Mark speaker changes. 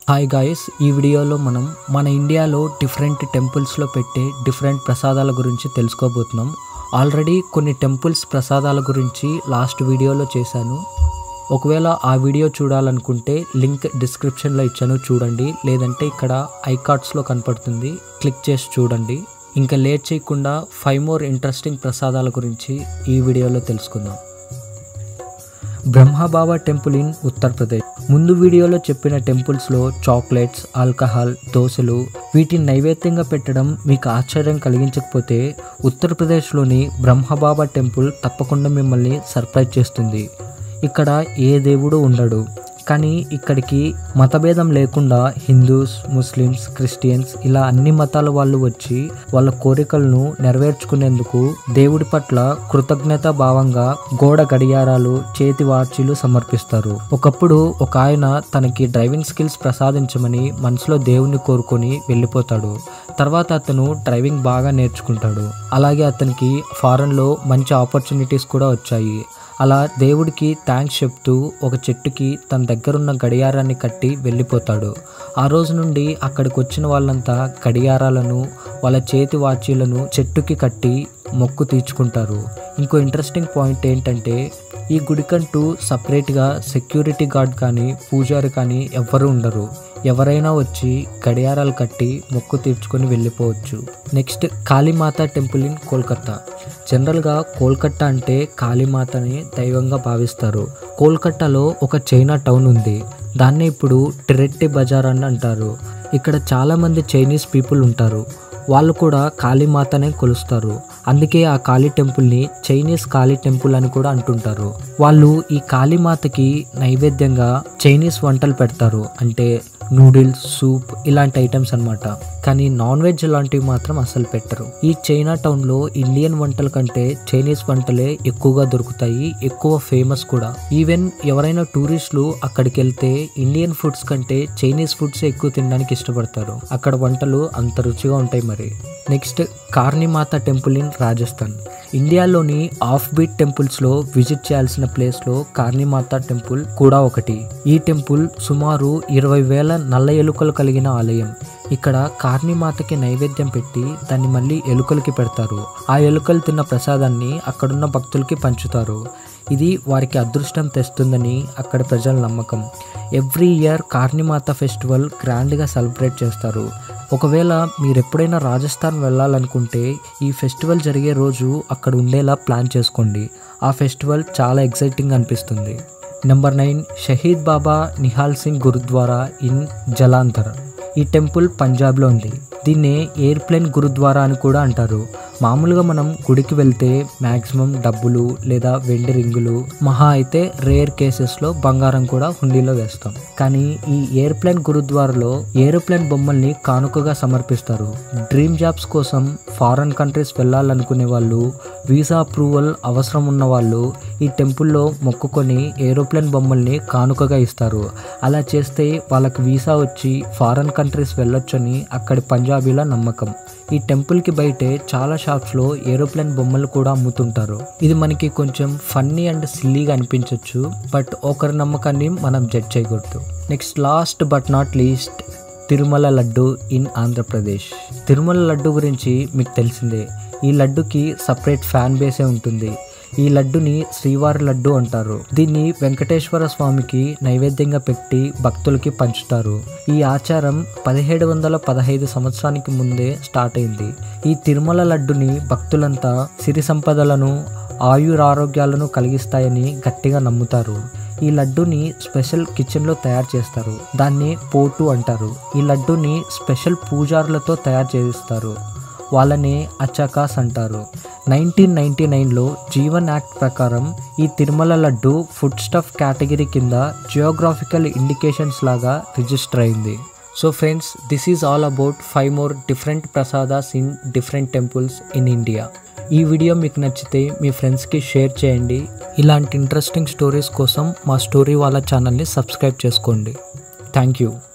Speaker 1: hi guys ఈ వీడియోలో మనం మన ఇండియాలో డిఫరెంట్ టెంపుల్స్లో పెట్టే డిఫరెంట్ ప్రసాదాల గురించి తెలుసుకోబోతున్నాం ఆల్రెడీ కొన్ని టెంపుల్స్ ప్రసాదాల గురించి లాస్ట్ వీడియోలో చేశాను ఒకవేళ ఆ వీడియో చూడాలనుకుంటే లింక్ డిస్క్రిప్షన్లో ఇచ్చాను చూడండి లేదంటే ఇక్కడ ఐకార్డ్స్లో కనపడుతుంది క్లిక్ చేసి చూడండి ఇంకా లేట్ చేయకుండా ఫైవ్ మోర్ ఇంట్రెస్టింగ్ ప్రసాదాల గురించి ఈ వీడియోలో తెలుసుకుందాం బ్రహ్మబాబా టెంపుల్ ఇన్ ఉత్తరప్రదేశ్ ముందు వీడియోలో చెప్పిన టెంపుల్స్లో చాక్లెట్స్ ఆల్కహాల్ దోశలు వీటిని నైవేద్యంగా పెట్టడం మీకు ఆశ్చర్యం కలిగించకపోతే ఉత్తరప్రదేశ్లోని బ్రహ్మబాబా టెంపుల్ తప్పకుండా మిమ్మల్ని సర్ప్రైజ్ చేస్తుంది ఇక్కడ ఏ దేవుడు ఉండడు కానీ ఇక్కడికి మతభేదం లేకుండా హిందూస్ ముస్లిమ్స్ క్రిస్టియన్స్ ఇలా అన్ని మతాల వాళ్ళు వచ్చి వాళ్ళ కోరికలను నెరవేర్చుకునేందుకు దేవుడి పట్ల కృతజ్ఞత భావంగా గోడ గడియారాలు చేతి వార్చీలు సమర్పిస్తారు ఒకప్పుడు ఒక ఆయన తనకి డ్రైవింగ్ స్కిల్స్ ప్రసాదించమని మనసులో దేవుణ్ణి కోరుకొని వెళ్ళిపోతాడు తర్వాత అతను డ్రైవింగ్ బాగా నేర్చుకుంటాడు అలాగే అతనికి ఫారెన్లో మంచి ఆపర్చునిటీస్ కూడా వచ్చాయి అలా దేవుడికి థ్యాంక్స్ చెప్తూ ఒక చెట్టుకి తన దగ్గరున్న గడియారాన్ని కట్టి వెళ్ళిపోతాడు ఆ రోజు నుండి అక్కడికి వచ్చిన వాళ్ళంతా గడియారాలను వాళ్ళ చేతి వాచీలను చెట్టుకి కట్టి మొక్కు తీర్చుకుంటారు ఇంకో ఇంట్రెస్టింగ్ పాయింట్ ఏంటంటే ఈ గుడికంటూ సపరేట్గా సెక్యూరిటీ గార్డ్ కానీ పూజారి కానీ ఎవ్వరూ ఉండరు ఎవరైనా వచ్చి గడియారాలు కట్టి మొక్కు తీర్చుకొని వెళ్ళిపోవచ్చు next Kalimata temple in Kolkata జనరల్గా కోల్కతా అంటే కాళీమాతని దైవంగా భావిస్తారు కోల్కతాలో ఒక చైనా టౌన్ ఉంది దాన్ని ఇప్పుడు ట్రెట్టి బజార్ అని అంటారు ఇక్కడ చాలామంది చైనీస్ పీపుల్ ఉంటారు వాళ్ళు కూడా కాళీమాతనే కొలుస్తారు అందుకే ఆ కాళీ టెంపుల్ని చైనీస్ కాళీ టెంపుల్ అని కూడా అంటుంటారు వాళ్ళు ఈ కాళీమాతకి నైవేద్యంగా చైనీస్ వంటలు పెడతారు అంటే నూడిల్స్ సూప్ ఇలాంటి ఐటమ్స్ అన్నమాట కానీ నాన్ వెజ్ లాంటివి మాత్రం అసలు పెట్టరు ఈ చైనా టౌన్లో ఇండియన్ వంటల కంటే చైనీస్ వంటలే ఎక్కువగా దొరుకుతాయి ఎక్కువ ఫేమస్ కూడా ఈవెన్ ఎవరైనా టూరిస్టులు అక్కడికి వెళ్తే ఇండియన్ ఫుడ్స్ కంటే చైనీస్ ఫుడ్స్ ఎక్కువ తినడానికి ఇష్టపడతారు అక్కడ వంటలు అంత రుచిగా ఉంటాయి మరి next Karnimata temple in Rajasthan ఇండియాలోని ఆఫ్ బీట్ టెంపుల్స్లో విజిట్ చేయాల్సిన ప్లేస్లో కార్నిమాత టెంపుల్ కూడా ఒకటి ఈ టెంపుల్ సుమారు ఇరవై వేల నల్ల ఎలుకలు కలిగిన ఆలయం ఇక్కడ కార్నిమాతకి నైవేద్యం పెట్టి దాన్ని మళ్ళీ ఎలుకలకి పెడతారు ఆ ఎలుకలు తిన్న ప్రసాదాన్ని అక్కడున్న భక్తులకి పంచుతారు ఇది వారికి అదృష్టం తెస్తుందని అక్కడ ప్రజల నమ్మకం ఎవ్రీ ఇయర్ కార్నిమాత ఫెస్టివల్ గ్రాండ్గా సెలబ్రేట్ చేస్తారు ఒకవేళ మీరు ఎప్పుడైనా రాజస్థాన్ వెళ్ళాలనుకుంటే ఈ ఫెస్టివల్ జరిగే రోజు అక్కడ ఉండేలా ప్లాన్ చేసుకోండి ఆ ఫెస్టివల్ చాలా ఎగ్జైటింగ్ అనిపిస్తుంది number nine Shaheed Baba Nihal Singh gurdwara in Jalandhar ఈ టెంపుల్ పంజాబ్లో ఉంది దీన్నే ఎయిర్ప్లేన్ గురుద్వారా అని కూడా అంటారు మామూలుగా మనం గుడికి వెళ్తే మ్యాక్సిమం డబ్బులు లేదా వెండి రింగులు మహా అయితే రేర్ కేసెస్లో బంగారం కూడా హుండీలో వేస్తాం కానీ ఈ ఎయిర్ప్లేన్ గురుద్వారాలో ఏరోప్లేన్ బొమ్మల్ని కానుకగా సమర్పిస్తారు డ్రీమ్ జాబ్స్ కోసం ఫారెన్ కంట్రీస్ వెళ్ళాలనుకునే వాళ్ళు వీసా అప్రూవల్ అవసరం ఉన్న వాళ్ళు ఈ టెంపుల్లో మొక్కుకొని ఏరోప్లేన్ బొమ్మల్ని కానుకగా ఇస్తారు అలా చేస్తే వాళ్ళకి వీసా వచ్చి ఫారెన్ కంట్రీస్ వెళ్ళొచ్చని అక్కడి పంజాబీల నమ్మకం ఈ టెంపుల్కి బయటే చాలా షాప్స్లో ఏరోప్లేన్ బొమ్మలు కూడా అమ్ముతుంటారు ఇది మనకి కొంచెం ఫన్నీ అండ్ సిల్లీగా అనిపించవచ్చు బట్ ఒకరి నమ్మకాన్ని మనం జడ్జ్ చేయకూడదు next last but not least Tirumala laddu in Andhra Pradesh Tirumala laddu గురించి మీకు తెలిసిందే ఈ లడ్డుకి సపరేట్ ఫ్యాన్ బేసే ఉంటుంది ఈ లడ్డుని శ్రీవారి లడ్డు అంటారు దీన్ని వెంకటేశ్వర స్వామికి నైవేద్యంగా పెట్టి భక్తులకి పంచుతారు ఈ ఆచారం పదిహేడు వందల పదహైదు సంవత్సరానికి ముందే స్టార్ట్ అయింది ఈ తిరుమల లడ్డుని భక్తులంతా సిరి సంపదలను ఆయురారోగ్యాలను కలిగిస్తాయని గట్టిగా నమ్ముతారు ఈ లడ్డుని స్పెషల్ కిచెన్లో తయారు చేస్తారు దాన్ని పోటు అంటారు ఈ లడ్డుని స్పెషల్ పూజారులతో తయారు చేయిస్తారు వాళ్ళని అచకాస్ అంటారు నైన్టీన్ నైన్టీ నైన్లో జీవన్ యాక్ట్ ప్రకారం ఈ Tirumala laddu food stuff category కింద జియోగ్రాఫికల్ ఇండికేషన్స్ లాగా రిజిస్టర్ అయింది so friends this is all about five more different prasadas in different temples in India ఈ వీడియో మీకు నచ్చితే మీ ఫ్రెండ్స్కి షేర్ చేయండి ఇలాంటి ఇంట్రెస్టింగ్ స్టోరీస్ కోసం మా స్టోరీ వాళ్ళ ఛానల్ని సబ్స్క్రైబ్ చేసుకోండి థ్యాంక్ యూ